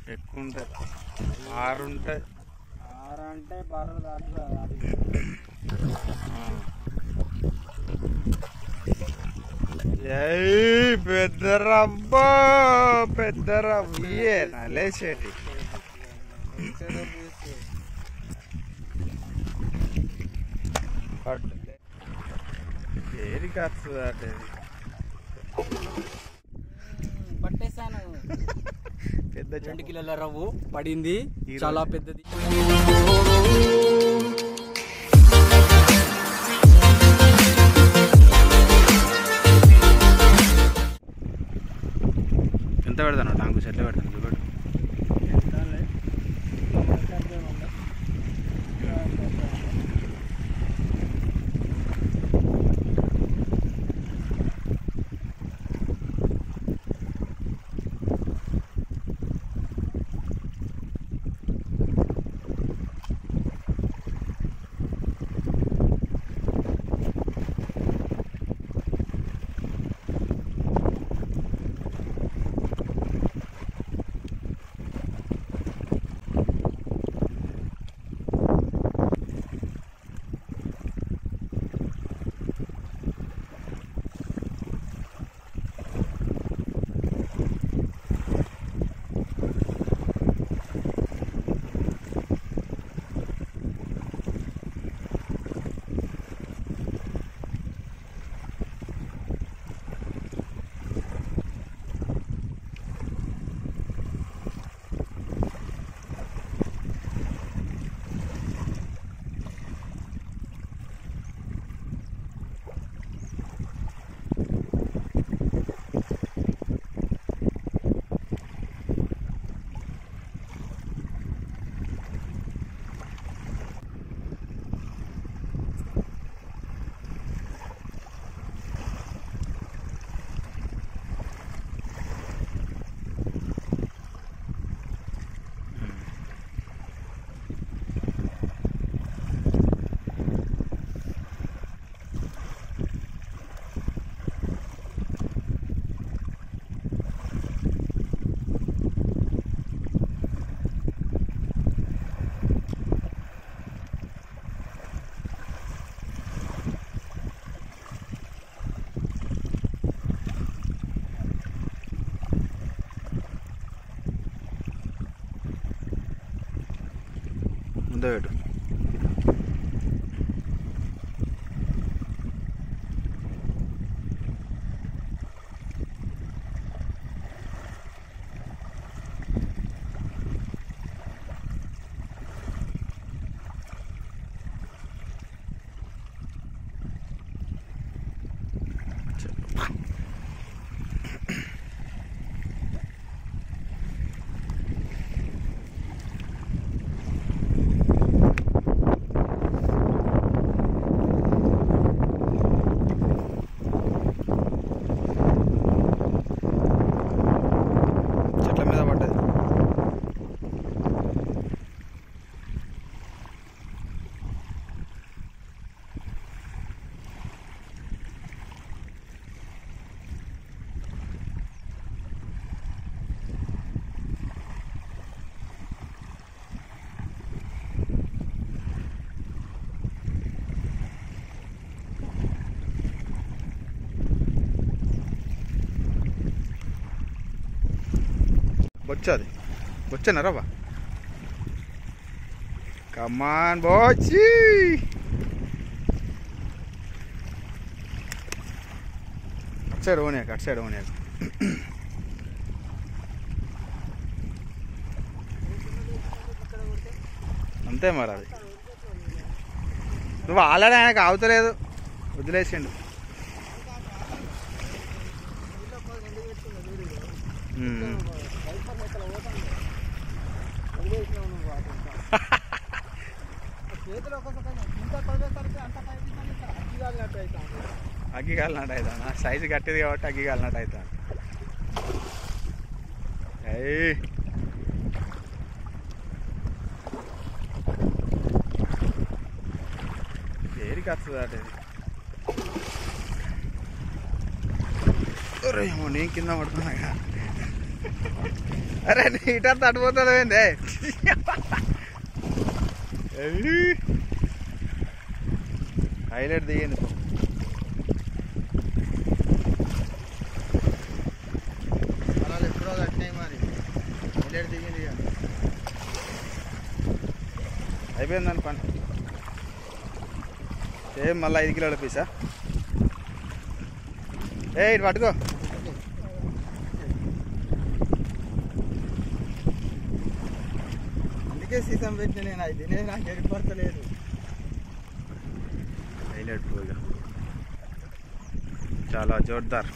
ఎక్కువ ఉంటుంది ఆరు ఉంటుంది ఆరు అంటే బర్రెలు దాటుగా ఏయ్ పెద్ద రబ్బా పెద్ద రవ్వే నలేసేటి పట్టు ఏరికి వస్తుంది అంటే పట్టేశాను పెద్ద రెండు కిలోల రవ్వు పడింది ఈ చాలా రోజు. పెద్దది ఎంత పెడతాను టాంకు చెట్లు పెడతాను చూపెట్టు ముందు పెట్టు చెట్ల మీద పడ్డది బొచ్చది బొచ్చనా రవ్వ కమాన్ బొచ్చి అటు సైడ్ ఓనియాక అటు సైడ్ ఓనియాక అంతే మరి అది నువ్వు ఆల్రెడీ ఆయనకు ఆగుతలేదు వదిలేసిండు ఉమ్. చేతిలో ఒక్కొక్క ఇంత పడేసరికి అంత పైకి అగ్గి కాలినట్టు అవుతుంది అగ్గి కాలినట్టు అవుతాను సైజు కట్టింది కాబట్టి అగ్గి కాలినట్టు అవుతాను ఏయ్ ఏరికి వస్తుంది అటు ఇది ఒరే ఏమో నేను కింద పడుతున్నా అరే నీటర్ తడిపోతుంది ఏంది హైలైట్ దిగింది అలా ఎప్పుడో కట్టినాయి మరి హైలైట్ దిగింది ఇక అయిపోయింది దాని పని ఏం మళ్ళీ ఐదు కిలోల పీసా ఏ ఇటు పట్టుకో అందుకే సీతం పెట్టిన నేను అది తినే నాకు ఎరిపడతలేదు హైలైట్ పోగా చాలా జోర్దార్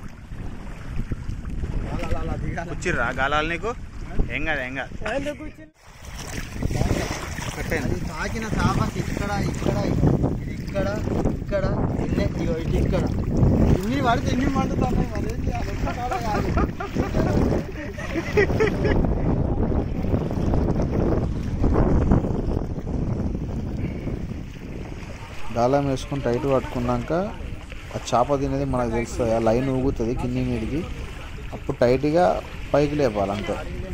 అలా అలా అలా దిగాలి కూర్చిర్రా గాలాలు నీకు ఏం కాదు ఏం కాదు కట్టేయండి అది తాకిన చాపకి ఇక్కడ ఇక్కడ ఇది ఇక్కడ ఇక్కడ ఇన్నే ఇగో ఇటు ఇక్కడ ఇన్ని పడితే ఇన్ని మండుతున్నాయి మరి ఏం చేయాలి ఒక్క కాడ కాదు. గాలం వేసుకుని టైట్ పట్టుకున్నాక ఆ చేప తినేది మనకు తెలుస్తుంది ఆ లైన్ ఊగుతుంది కింది మీదకి అప్పుడు టైట్గా పైకి లేపాలి అంతే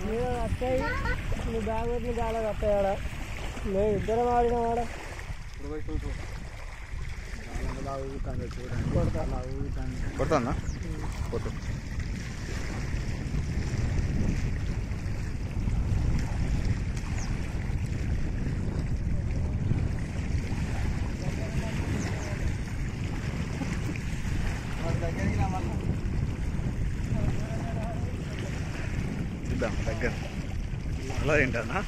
ఇప్పుడు పోయి చూడు. అలా ఊగుతుంది చూడండి అలా ఊగుతుంది కొడుతుందా కొట్టు వాళ్ళ దగ్గరికి రా మళ్ళా. చూద్దాం దగ్గర అలా తింటానా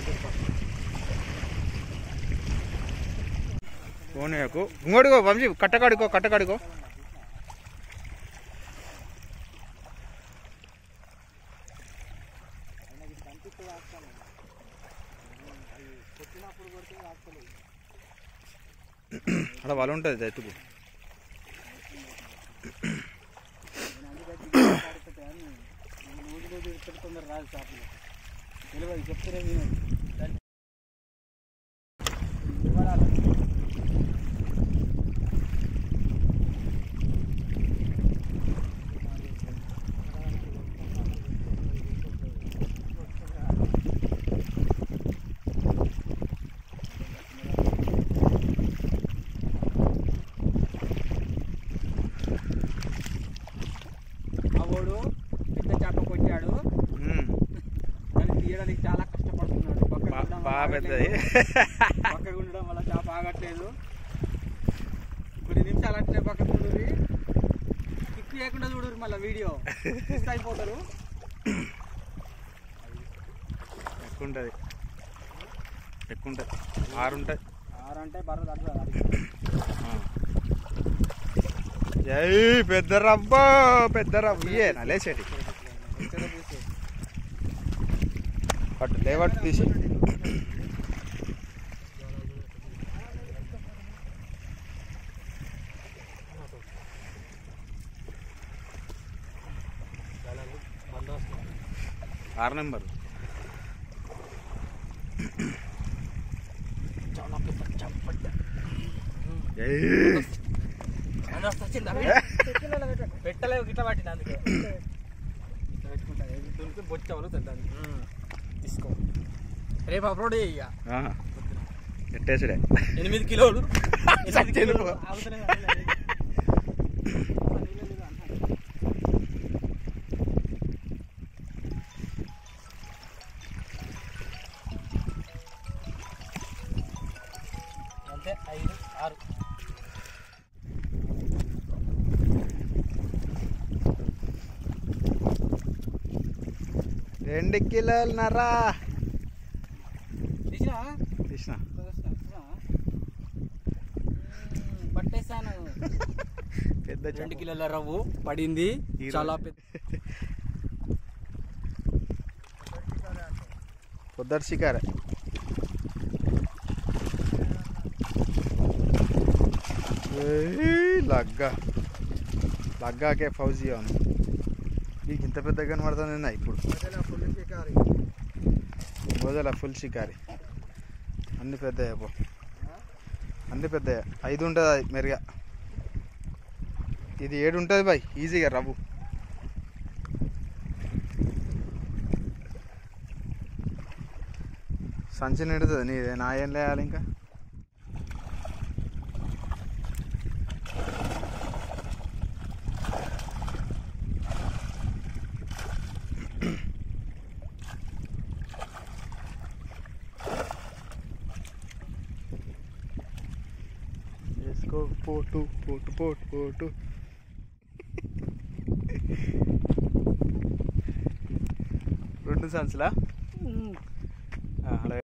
పోనీయకు ఇంకోటికో వంశీ కట్టకాడుకో కట్టకాడుకో అలా వాళ్ళు ఉంటుంది ఎత్తుకు ఊరిలో తిరుగుతుందరు రాదు చేపలు తెలియదు చెప్తేనే వినదు ఇవ్వడాలి. ఆ వాడు పెద్ద చేపకు వచ్చాడు మ్మ్. దాన్ని తీయడానికి చాలా కష్టపడుతున్నాడు పక్కన బా- ఉండడం బాగా వల్ల పెద్దది ఆగట్లేదు. పక్కకు ఉండడం వల్ల చేప ఆగట్లేదు కొన్ని నిమిషాలు అట్లే పక్కకు ఉండరు కిక్ లేకుండా చూడరు మళ్ళీ వీడియో మిస్ అయిపోతారు ఎక్కువ ఉంటుంది ఎక్కువ ఉంటుంది ఆరు ఉంటుంది ఆరంటే బర్ర తగ్గదు జై పెద్ద రబ్బ పెద్ద రబ్బ ఇయే లేచేటి పట్టు లేవట్టు తీసి ఆరు నెంబర్ జై పెట్టలేవు గిట్ల పట్టిన అందుకే ఇట్లా పెట్టుకుంటా దునికి బొచ్చవలు దాన్ని తీసుకో రేపు అప్లోడ్ చేయ ఇక ఆహా. ఎట్టేసుడే ఎనిమిది కిలోలు ఎనిమిది సత్యం కిలోలు పో. అవతలే అవతలే. అంతే ఐదు ఆరు రెండు కిలోలన్నరా తీసినా తీసిన పట్టేశాను పెద్ద రెండు చేప. కిలోల రవ్వు పడింది ఈ చాలా రోజు. పెద్ద పొద్దటి షికారే ఏయ్, లగ్గా లగ్గాకే ఫౌజీ అవును నీకు ఇంత పెద్దగా కనబడుతుంది ఇప్పుడు గోదల ఫుల్ షికారి అన్ని పెద్ద పో అన్ని పెద్ద ఐదు ఉంటుంది అది మెరుగా ఇది ఏడు ఉంటుంది బాయ్ ఈజీగా రవ్వు సంచి నిండుతుంది నీ నా ఏం లేయాలి ఇంకా వేసుకో పోటు పోటు పోటు పోటు రెండు సంచులా ఆ, అలా